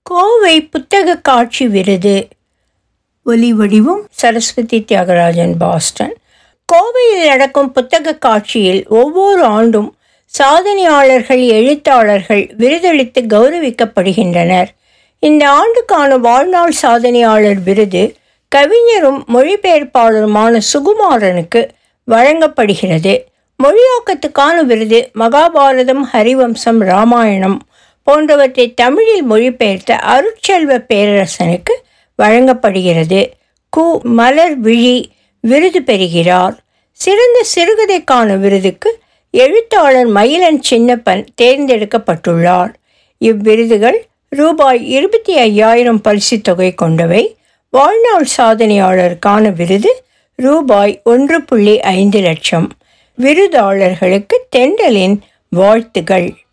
கோவை புத்தக காட்சி விருது ஒலி வடிவம் சரஸ்வதி தியாகராஜன் பாஸ்டன் கோவையில் நடக்கும் புத்தக காட்சியில் ஒவ்வொரு ஆண்டும் சாதனையாளர்கள் எழுத்தாளர்கள் விருதளித்து கௌரவிக்கப்படுகின்றனர் இந்த ஆண்டுக்கான வாழ்நாள் சாதனையாளர் விருது கவிஞரும் மொழிபெயர்ப்பாளருமான சுகுமாரனுக்கு வழங்கப்படுகிறது மொழியாக்கத்துக்கான விருது மகாபாரதம் ஹரிவம்சம் ராமாயணம் போன்றவற்றை தமிழில் மொழிபெயர்த்த அருட்செல்வ பேரரசனுக்கு வழங்கப்படுகிறது கு மலர் விழி விருது பெறுகிறார் சிறந்த சிறுகதைக்கான விருதுக்கு எழுத்தாளர் மயிலன் சின்னப்பன் தேர்ந்தெடுக்கப்பட்டுள்ளார் இவ்விருதுகள் ரூபாய் இருபத்தி ஐயாயிரம் பரிசுத் தொகை கொண்டவை வாழ்நாள் சாதனையாளருக்கான விருது ரூபாய் ஒன்று புள்ளி ஐந்து லட்சம் விருதாளர்களுக்கு தென்றலின் வாழ்த்துகள்